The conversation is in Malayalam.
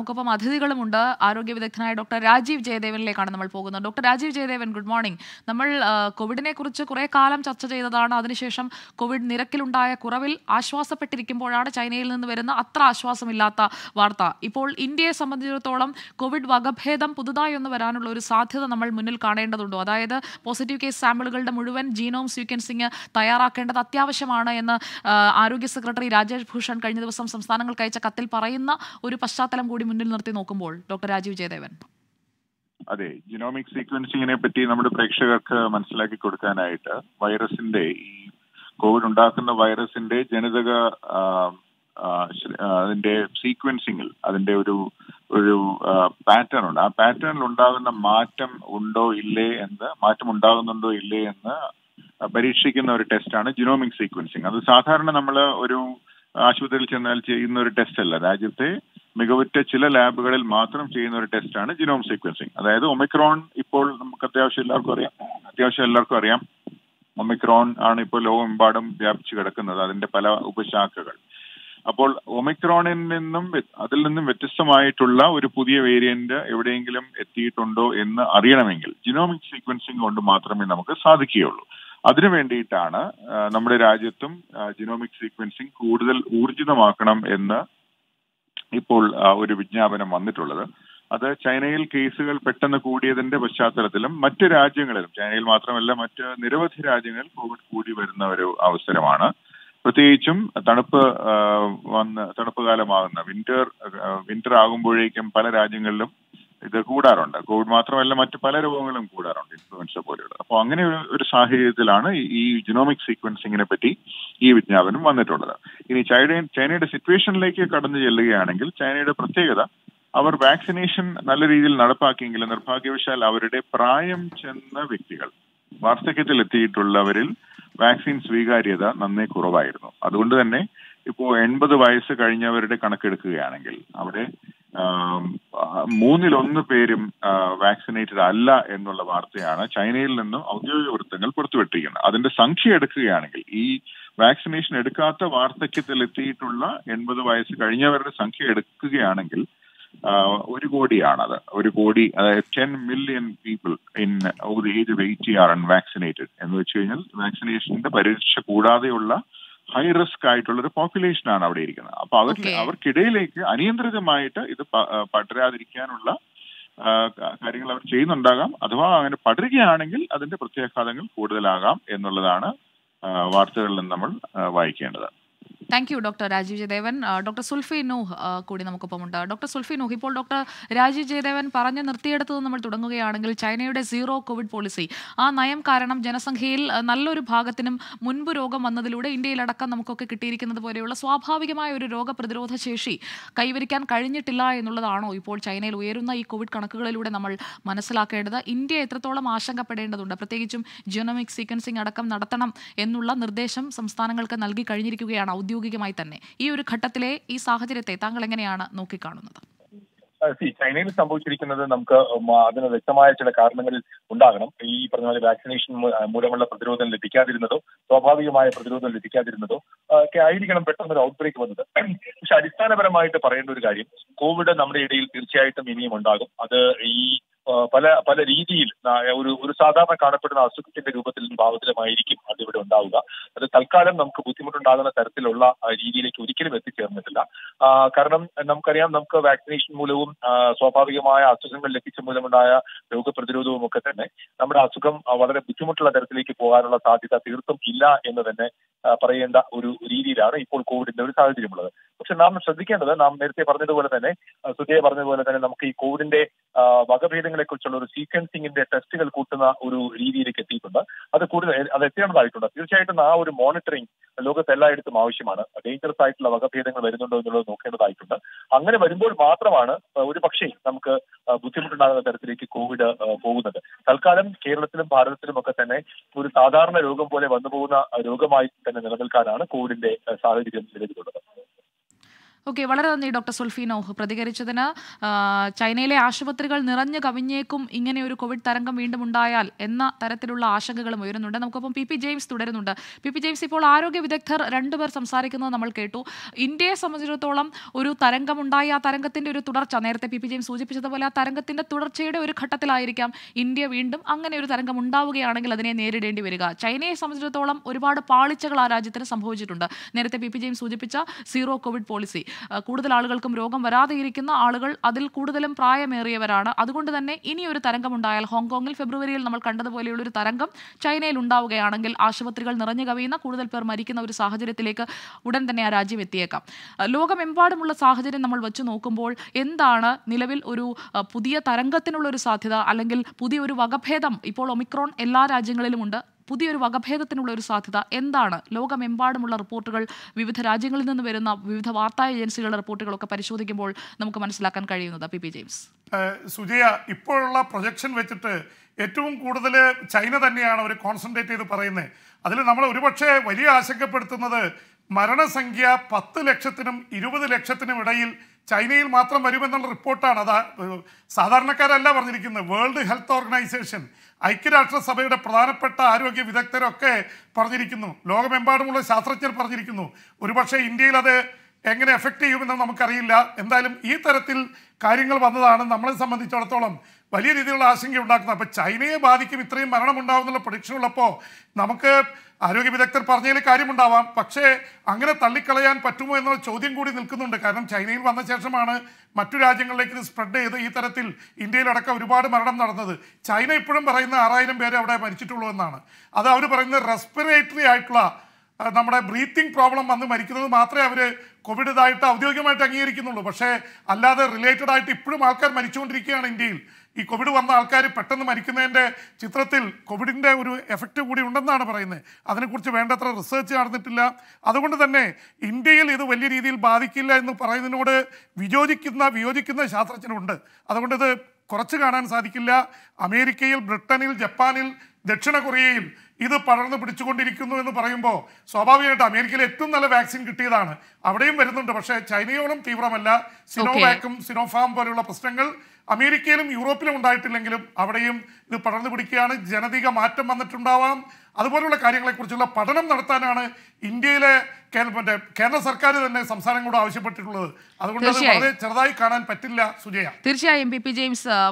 നമുക്കൊപ്പം അതിഥികളുമുണ്ട് ആരോഗ്യ വിദഗ്ധനായ ഡോക്ടർ രാജീവ് ജയദേവനിലേക്കാണ് നമ്മൾ പോകുന്നത് doctor Rajeev Jayadevan good morning നമ്മൾ ആ, കോവിഡിനെ കുറിച്ച് കുറേ കാലം ചർച്ച ചെയ്തതാണ് അതിനുശേഷം കോവിഡ് നിരക്കിലുണ്ടായ കുറവിൽ ആശ്വാസപ്പെട്ടിരിക്കുമ്പോഴാണ് ചൈനയിൽ നിന്ന് വരുന്ന അത്ര ആശ്വാസമില്ലാത്ത വാർത്ത ഇപ്പോൾ ഇന്ത്യയെ സംബന്ധിച്ചിടത്തോളം കോവിഡ് വകഭേദം പുതുതായി ഒന്ന് വരാനുള്ള ഒരു സാധ്യത നമ്മൾ മുന്നിൽ കാണേണ്ടതുണ്ടോ അതായത് പോസിറ്റീവ് കേസ് സാമ്പിളുകളുടെ മുഴുവൻ ജീനോം സീക്വൻസിങ് തയ്യാറാക്കേണ്ടത് അത്യാവശ്യമാണ് എന്ന് ആ, ആരോഗ്യ സെക്രട്ടറി രാജേഷ് ഭൂഷൺ കഴിഞ്ഞ ദിവസം സംസ്ഥാനങ്ങൾക്ക് അയച്ച കത്തിൽ പറയുന്ന ഒരു പശ്ചാത്തലം കൂടി മുന്നിൽ നിർത്തി നോക്കുമ്പോൾ ഡോക്ടർ രാജീവ് ജയദേവൻ അതെ ജിനോമിക് സീക്വൻസിങ്ങിനെ പറ്റി നമ്മുടെ പ്രേക്ഷകർക്ക് മനസ്സിലാക്കി കൊടുക്കാനായിട്ട് വൈറസിന്റെ ഈ കോവിഡ് ഉണ്ടാക്കുന്ന വൈറസിന്റെ ജനിതക ആ, ആ, ശ- ആ, അതിന്റെ സീക്വൻസിങ്ങിൽ അതിന്റെ ഒരു ഒരു പാറ്റേൺ ഉണ്ട് ആ പാറ്റേണിൽ ഉണ്ടാകുന്ന മാറ്റം ഉണ്ടോ ഇല്ലേ എന്ന് മാറ്റം ഉണ്ടാകുന്നുണ്ടോ ഇല്ലേ എന്ന് പരീക്ഷിക്കുന്ന ഒരു ടെസ്റ്റാണ് ജിനോമിക് സീക്വൻസിങ് അത് സാധാരണ നമ്മൾ ഒരു ആശുപത്രിയിൽ ചെന്നാൽ ചെയ്യുന്ന ഒരു ടെസ്റ്റ് അല്ല രാജ്യത്തെ മികവുറ്റ ചില ലാബുകളിൽ മാത്രം ചെയ്യുന്ന ഒരു ടെസ്റ്റാണ് ജിനോം സീക്വൻസിങ് അതായത് ഒമിക്രോൺ ഇപ്പോൾ നമുക്ക് അത്യാവശ്യം എല്ലാവർക്കും അറിയാം അത്യാവശ്യം എല്ലാവർക്കും അറിയാം ഒമിക്രോൺ ആണ് ഇപ്പോൾ ലോകമെമ്പാടും വ്യാപിച്ചു കിടക്കുന്നത് അതിന്റെ പല ഉപശാഖകൾ അപ്പോൾ ഒമിക്രോണിൽ നിന്നും വ്യ- അതിൽ നിന്നും വ്യത്യസ്തമായിട്ടുള്ള ഒരു പുതിയ വേരിയന്റ് എവിടെയെങ്കിലും എത്തിയിട്ടുണ്ടോ എന്ന് അറിയണമെങ്കിൽ ജിനോമിക് സീക്വൻസിങ് കൊണ്ട് മാത്രമേ നമുക്ക് സാധിക്കുകയുള്ളൂ അതിനു വേണ്ടിയിട്ടാണ് ആ, നമ്മുടെ രാജ്യത്തും ജിനോമിക് സീക്വൻസിങ് കൂടുതൽ ഊർജിതമാക്കണം എന്ന് ഇപ്പോൾ ആ, ഒരു വിജ്ഞാപനം വന്നിട്ടുള്ളത് അത് ചൈനയിൽ കേസുകൾ പെട്ടെന്ന് കൂടിയതിന്റെ പശ്ചാത്തലത്തിലും മറ്റ് രാജ്യങ്ങളിലും ചൈനയിൽ മാത്രമല്ല മറ്റ് നിരവധി രാജ്യങ്ങളിൽ കോവിഡ് കൂടി വരുന്ന ഒരു അവസരമാണ് പ്രത്യേകിച്ചും തണുപ്പ് ആ, വന്ന് തണുപ്പ് കാലമാകുന്ന വിന്റർ വിന്റർ ആകുമ്പോഴേക്കും പല രാജ്യങ്ങളിലും ഇത് കൂടാറുണ്ട് കോവിഡ് മാത്രമല്ല മറ്റ് പല രോഗങ്ങളും കൂടാറുണ്ട് ഇൻഫ്ലുവൻസ പോലെയുള്ള അപ്പോൾ അങ്ങനെ ഒരു ഒരു സാഹചര്യത്തിലാണ് ഈ- ഈ ജിനോമിക് സീക്വൻസിങ്ങിനെ പറ്റി ഈ വിജ്ഞാപനം വന്നിട്ടുള്ളത് ഇനി ചൈന ചൈനയുടെ സിറ്റുവേഷനിലേക്ക് കടന്നു ചെല്ലുകയാണെങ്കിൽ ചൈനയുടെ പ്രത്യേകത അവർ വാക്സിനേഷൻ നല്ല രീതിയിൽ നടപ്പാക്കിയെങ്കിലും നിർഭാഗ്യവശാൽ അവരുടെ പ്രായം ചെന്ന വ്യക്തികൾ വാർദ്ധക്യത്തിൽ എത്തിയിട്ടുള്ളവരിൽ വാക്സിൻ സ്വീകാര്യത നന്നേ കുറവായിരുന്നു അതുകൊണ്ട് തന്നെ ഇപ്പോ എൺപത് വയസ്സ് കഴിഞ്ഞവരുടെ കണക്കെടുക്കുകയാണെങ്കിൽ അവിടെ ആം, ആ, മൂന്നിലൊന്ന് പേരും വാക്സിനേറ്റഡ് അല്ല എന്നുള്ള വാർത്തയാണ് ചൈനയിൽ നിന്നും ഔദ്യോഗിക വൃത്തങ്ങൾ പുറത്തുവിട്ടിരിക്കുന്നത് അതിന്റെ സംഖ്യ എടുക്കുകയാണെങ്കിൽ ഈ വാക്സിനേഷൻ എടുക്കാത്ത വാർദ്ധക്യത്തിൽ എത്തിയിട്ടുള്ള എൺപത് വയസ്സ് കഴിഞ്ഞവരുടെ സംഖ്യ എടുക്കുകയാണെങ്കിൽ ആ, ഒരു കോടിയാണത് ഒരു കോടി അതായത് ten million people in over the age of eighty are unvaccinated എന്ന് വെച്ച് കഴിഞ്ഞാൽ വാക്സിനേഷന്റെ പരീക്ഷ കൂടാതെയുള്ള ഹൈ റിസ്ക് ആയിട്ടുള്ള ഒരു പോപ്പുലേഷൻ ആണ് അവിടെ ഇരിക്കുന്നത് അപ്പൊ അവർ Okay. അവർക്കിടയിലേക്ക് അനിയന്ത്രിതമായിട്ട് ഇത് പ- ആ, പടരാതിരിക്കാനുള്ള ആ, ക- കാര്യങ്ങൾ അവർ ചെയ്യുന്നുണ്ടാകാം അഥവാ അങ്ങനെ പടരുകയാണെങ്കിൽ അതിന്റെ പ്രത്യാഘാതങ്ങൾ കൂടുതലാകാം എന്നുള്ളതാണ് ആ, വാർത്തകളിൽ നിന്ന് നമ്മൾ ആ, വായിക്കേണ്ടത് thank you doctor Rajeev Jayadevan ആ, ഡോക്ടർ സുൽഫി നൂഹ് ആ, കൂടി നമുക്കൊപ്പമുണ്ട് ഡോക്ടർ സുൽഫി നൂഹ് ഇപ്പോൾ ഡോക്ടർ രാജീവ് ജയദേവൻ പറഞ്ഞ് നിർത്തിയെടുത്തത് നമ്മൾ തുടങ്ങുകയാണെങ്കിൽ ചൈനയുടെ സീറോ കോവിഡ് പോളിസി ആ നയം കാരണം ജനസംഖ്യയിൽ ആ, നല്ലൊരു ഭാഗത്തിനും മുൻപ് രോഗം വന്നതിലൂടെ ഇന്ത്യയിലടക്കം നമുക്കൊക്കെ കിട്ടിയിരിക്കുന്നത് പോലെയുള്ള സ്വാഭാവികമായ ഒരു രോഗപ്രതിരോധ ശേഷി കൈവരിക്കാൻ കഴിഞ്ഞിട്ടില്ല എന്നുള്ളതാണോ ഇപ്പോൾ ചൈനയിൽ ഉയരുന്ന ഈ കോവിഡ് കണക്കുകളിലൂടെ നമ്മൾ മനസ്സിലാക്കേണ്ടത് ഇന്ത്യ എത്രത്തോളം ആശങ്കപ്പെടേണ്ടതുണ്ട് പ്രത്യേകിച്ചും ജിയോണമിക് സീക്വൻസിംഗ് അടക്കം നടത്തണം എന്നുള്ള നിർദ്ദേശം സംസ്ഥാനങ്ങൾക്ക് നൽകി കഴിഞ്ഞിരിക്കുകയാണ് ഔദ്യോഗികമായി തന്നെ ഈ ഒരു ഘട്ടത്തിലെ ഈ സാഹചര്യത്തെ താങ്കൾ എങ്ങനെയാണ് നോക്കിക്കാണുന്നത് സി ചൈനയിൽ സംഭവിച്ചിരിക്കുന്നത് നമുക്ക് ഉം, അതിന് വ്യക്തമായ ചില കാരണങ്ങൾ ഉണ്ടാകണം ഈ പറഞ്ഞ പോലെ വാക്സിനേഷൻ മൂ- മൂലമുള്ള പ്രതിരോധം ലഭിക്കാതിരുന്നതോ സ്വാഭാവികമായ പ്രതിരോധം ലഭിക്കാതിരുന്നതോ ആ, ഒക്കെ ആയിരിക്കണം പെട്ടെന്ന് ഒരു ഔട്ട് ബ്രേക്ക് വന്നത് പക്ഷെ അടിസ്ഥാനപരമായിട്ട് പറയേണ്ട ഒരു കാര്യം കോവിഡ് നമ്മുടെ ഇടയിൽ തീർച്ചയായിട്ടും ഇനിയും ഉണ്ടാകും അത് ഈ ആ, പല പല രീതിയിൽ ആ, ഒരു ഒരു സാധാരണ കാണപ്പെടുന്ന അസുഖത്തിന്റെ രൂപത്തിലും ഭാവത്തിലുമായിരിക്കും അതിവിടെ ഉണ്ടാവുക അത് തൽക്കാലം നമുക്ക് ബുദ്ധിമുട്ടുണ്ടാകുന്ന തരത്തിലുള്ള ആ, രീതിയിലേക്ക് ഒരിക്കലും എത്തിച്ചേർന്നിട്ടില്ല ആ, കാരണം നമുക്കറിയാം നമുക്ക് വാക്സിനേഷൻ മൂലവും ആ, സ്വാഭാവികമായ അസുഖങ്ങൾ ലഭിച്ച മൂലമുണ്ടായ രോഗപ്രതിരോധവും ഒക്കെ തന്നെ നമ്മുടെ അസുഖം ആ, വളരെ ബുദ്ധിമുട്ടുള്ള തരത്തിലേക്ക് പോകാനുള്ള സാധ്യത തീർത്തും ഇല്ല എന്ന് തന്നെ ആ, പറയേണ്ട ഒരു രീതിയിലാണ് ഇപ്പോൾ കോവിഡിന്റെ ഒരു സാഹചര്യമുള്ളത് പക്ഷെ നാം ശ്രദ്ധിക്കേണ്ടത് നാം നേരത്തെ പറഞ്ഞതുപോലെ തന്നെ ആ, സുജയ പറഞ്ഞതുപോലെ തന്നെ നമുക്ക് ഈ കോവിഡിന്റെ ആ, വകഭേദങ്ങളെ കുറിച്ചുള്ള ഒരു സീക്വൻസിംഗിന്റെ ടെസ്റ്റുകൾ കൂട്ടുന്ന ഒരു രീതിയിലേക്ക് എത്തിയിട്ടുണ്ട് അത് കൂടുതൽ അത് എത്തേണ്ടതായിട്ടുണ്ട് തീർച്ചയായിട്ടും ആ ഒരു മോണിറ്ററിംഗ് ലോകത്ത് എല്ലായിടത്തും ആവശ്യമാണ് ഡേഞ്ചറസ് ആയിട്ടുള്ള വകഭേദങ്ങൾ വരുന്നുണ്ടോ എന്നുള്ളത് നോക്കേണ്ടതായിട്ടുണ്ട് അങ്ങനെ വരുമ്പോൾ മാത്രമാണ് ആ, ഒരു പക്ഷേ നമുക്ക് ആ, ബുദ്ധിമുട്ടുണ്ടാകുന്ന തരത്തിലേക്ക് കോവിഡ് ആ, പോകുന്നത് തൽക്കാലം കേരളത്തിലും ഭാരതത്തിലും ഒക്കെ തന്നെ ഒരു സാധാരണ രോഗം പോലെ വന്നു പോകുന്ന ആ, രോഗമായി തന്നെ നിലനിൽക്കാനാണ് കോവിഡിന്റെ ആ, സാഹചര്യം നിലവിലുള്ളത് ഓക്കെ വളരെ നന്ദി ഡോക്ടർ സുൽഫീനോ പ്രതികരിച്ചതിന് ആ, ചൈനയിലെ ആശുപത്രികൾ നിറഞ്ഞു കവിഞ്ഞേക്കും ഇങ്ങനെ ഒരു കോവിഡ് തരംഗം വീണ്ടും ഉണ്ടായാൽ എന്ന തരത്തിലുള്ള ആശങ്കകളും ഉയരുന്നുണ്ട് നമുക്കൊപ്പം പി പി ജെയിംസ് തുടരുന്നുണ്ട് പി പി ജെയിംസ് ഇപ്പോൾ ആരോഗ്യ വിദഗ്ധർ രണ്ടുപേർ സംസാരിക്കുന്നത് നമ്മൾ കേട്ടു ഇന്ത്യയെ സംബന്ധിച്ചിടത്തോളം ഒരു തരംഗം ഉണ്ടായി ആ തരംഗത്തിന്റെ ഒരു തുടർച്ച നേരത്തെ പി പി ജെയിംസ് സൂചിപ്പിച്ചതുപോലെ ആ തരംഗത്തിന്റെ തുടർച്ചയുടെ ഒരു ഘട്ടത്തിലായിരിക്കാം ഇന്ത്യ വീണ്ടും അങ്ങനെ ഒരു തരംഗം ഉണ്ടാവുകയാണെങ്കിൽ അതിനെ നേരിടേണ്ടി വരിക ചൈനയെ സംബന്ധിച്ചിടത്തോളം ഒരുപാട് പാളിച്ചകൾ ആ രാജ്യത്തിന് സംഭവിച്ചിട്ടുണ്ട് നേരത്തെ പി പി ജെയിംസ് സൂചിപ്പിച്ച സീറോ കോവിഡ് പോളിസി ആ, കൂടുതൽ ആളുകൾക്കും രോഗം വരാതെ ഇരിക്കുന്ന ആളുകൾ അതിൽ കൂടുതലും പ്രായമേറിയവരാണ് അതുകൊണ്ട് തന്നെ ഇനി ഒരു തരംഗം ഉണ്ടായാൽ ഹോങ്കോങ്ങിൽ ഫെബ്രുവരിയിൽ നമ്മൾ കണ്ടതുപോലെയുള്ള ഒരു തരംഗം ചൈനയിൽ ഉണ്ടാവുകയാണെങ്കിൽ ആശുപത്രികൾ നിറഞ്ഞു കവിയുന്ന കൂടുതൽ പേർ മരിക്കുന്ന ഒരു സാഹചര്യത്തിലേക്ക് ഉടൻ തന്നെ ആ രാജ്യം എത്തിയേക്കാം ആ, ലോകമെമ്പാടുമുള്ള സാഹചര്യം നമ്മൾ വെച്ച് നോക്കുമ്പോൾ എന്താണ് നിലവിൽ ഒരു ആ, പുതിയ തരംഗത്തിനുള്ള ഒരു സാധ്യത അല്ലെങ്കിൽ പുതിയൊരു വകഭേദം ഇപ്പോൾ ഒമിക്രോൺ എല്ലാ രാജ്യങ്ങളിലുമുണ്ട് പുതിയൊരു വകഭേദത്തിനുള്ള ഒരു സാധ്യത എന്താണ് ലോകമെമ്പാടുമുള്ള റിപ്പോർട്ടുകൾ വിവിധ രാജ്യങ്ങളിൽ നിന്ന് വരുന്ന വിവിധ വാർത്താ ഏജൻസികളുടെ റിപ്പോർട്ടുകളൊക്കെ പരിശോധിക്കുമ്പോൾ നമുക്ക് മനസ്സിലാക്കാൻ കഴിയുന്നത് പി പി ജെയിംസ് ഏഹ് സുജയ ഇപ്പോഴുള്ള പ്രൊജക്ഷൻ വെച്ചിട്ട് ഏറ്റവും കൂടുതൽ ചൈന തന്നെയാണ് അവർ കോൺസെൻട്രേറ്റ് ചെയ്ത് പറയുന്നത് അതിൽ നമ്മൾ ഒരുപക്ഷെ വലിയ ആശങ്കപ്പെടുത്തുന്നത് മരണസംഖ്യ പത്ത് ലക്ഷത്തിനും ഇരുപത് ലക്ഷത്തിനും ഇടയിൽ ചൈനയിൽ മാത്രം വരുമെന്നുള്ള റിപ്പോർട്ടാണ് അത് ഏഹ് സാധാരണക്കാരല്ല പറഞ്ഞിരിക്കുന്നത് വേൾഡ് ഹെൽത്ത് ഓർഗനൈസേഷൻ ഐക്യരാഷ്ട്രസഭയുടെ പ്രധാനപ്പെട്ട ആരോഗ്യ വിദഗ്ധരൊക്കെ പറഞ്ഞിരിക്കുന്നു ലോകമെമ്പാടുമുള്ള ശാസ്ത്രജ്ഞർ പറഞ്ഞിരിക്കുന്നു ഒരുപക്ഷെ ഇന്ത്യയിൽ അത് എങ്ങനെ എഫക്റ്റ് ചെയ്യുമെന്ന് നമുക്കറിയില്ല എന്തായാലും ഈ തരത്തിൽ കാര്യങ്ങൾ വന്നതാണ് നമ്മളെ സംബന്ധിച്ചിടത്തോളം വലിയ രീതിയിലുള്ള ആശങ്ക ഉണ്ടാക്കുന്നത് അപ്പോൾ ചൈനയെ ബാധിക്കും ഇത്രയും മരണം ഉണ്ടാവുന്നുള്ള പ്രൊഡിക്ഷൻ ഉള്ളപ്പോൾ നമുക്ക് ആരോഗ്യ വിദഗ്ധർ പറഞ്ഞതിൽ കാര്യമുണ്ടാവാം പക്ഷേ അങ്ങനെ തള്ളിക്കളയാൻ പറ്റുമോ എന്നുള്ള ചോദ്യം കൂടി നിൽക്കുന്നുണ്ട് കാരണം ചൈനയിൽ വന്ന ശേഷമാണ് മറ്റു രാജ്യങ്ങളിലേക്ക് ഇത് സ്പ്രെഡ് ചെയ്ത് ഈ തരത്തിൽ ഇന്ത്യയിലടക്കം ഒരുപാട് മരണം നടന്നത് ചൈന ഇപ്പോഴും പറയുന്ന ആറായിരം പേരെ അവിടെ മരിച്ചിട്ടുള്ളൂ എന്നാണ് അത് അവർ പറയുന്നത് റെസ്പിറേറ്ററി ആയിട്ടുള്ള ആ, നമ്മുടെ ബ്രീത്തിങ് പ്രോബ്ലം വന്ന് മരിക്കുന്നത് മാത്രമേ അവർ കോവിഡ് ഇതായിട്ട് ഔദ്യോഗികമായിട്ട് അംഗീകരിക്കുന്നുള്ളൂ പക്ഷേ അല്ലാതെ റിലേറ്റഡ് ആയിട്ട് ഇപ്പോഴും ആൾക്കാർ മരിച്ചുകൊണ്ടിരിക്കുകയാണ് ഇന്ത്യയിൽ ഈ കോവിഡ് വന്ന ആൾക്കാർ പെട്ടെന്ന് മരിക്കുന്നതിൻ്റെ ചിത്രത്തിൽ കോവിഡിൻ്റെ ഒരു എഫക്റ്റ് കൂടി ഉണ്ടെന്നാണ് പറയുന്നത് അതിനെക്കുറിച്ച് വേണ്ടത്ര റിസർച്ച് നടന്നിട്ടില്ല അതുകൊണ്ട് തന്നെ ഇന്ത്യയിൽ ഇത് വലിയ രീതിയിൽ ബാധിക്കില്ല എന്ന് പറയുന്നതിനോട് വിയോജിക്കുന്ന വിയോജിക്കുന്ന ശാസ്ത്രജ്ഞരുണ്ട് അതുകൊണ്ട് ഇത് കുറച്ച് കാണാൻ സാധിക്കില്ല അമേരിക്കയിൽ ബ്രിട്ടനിൽ ജപ്പാനിൽ ദക്ഷിണ കൊറിയയിൽ ഇത് പടർന്നു പിടിച്ചുകൊണ്ടിരിക്കുന്നു എന്ന് പറയുമ്പോൾ സ്വാഭാവികമായിട്ട് അമേരിക്കയിൽ ഏറ്റവും നല്ല വാക്സിൻ കിട്ടിയതാണ് അവിടെയും വരുന്നുണ്ട് പക്ഷേ ചൈനയോളം തീവ്രമല്ല സിനോവാക്കും സിനോഫാം പോലെയുള്ള പ്രശ്നങ്ങൾ അമേരിക്കയിലും യൂറോപ്പിലും ഉണ്ടായിട്ടില്ലെങ്കിലും അവിടെയും ഇത് പടർന്നു പിടിക്കുകയാണ് ജനതിക മാറ്റം വന്നിട്ടുണ്ടാവാം അതുപോലുള്ള കാര്യങ്ങളെക്കുറിച്ചുള്ള പഠനം നടത്താനാണ് ഇന്ത്യയിലെ കേന്ദ്ര മറ്റേ കേന്ദ്ര സർക്കാർ തന്നെ സംസ്ഥാനങ്ങളോട് ആവശ്യപ്പെട്ടിട്ടുള്ളത് അതുകൊണ്ട് അത് തീർച്ചയായും. വളരെ ചെറുതായി കാണാൻ പറ്റില്ല സുജയ തീർച്ചയായും പി പി ജെയിംസ് ആ,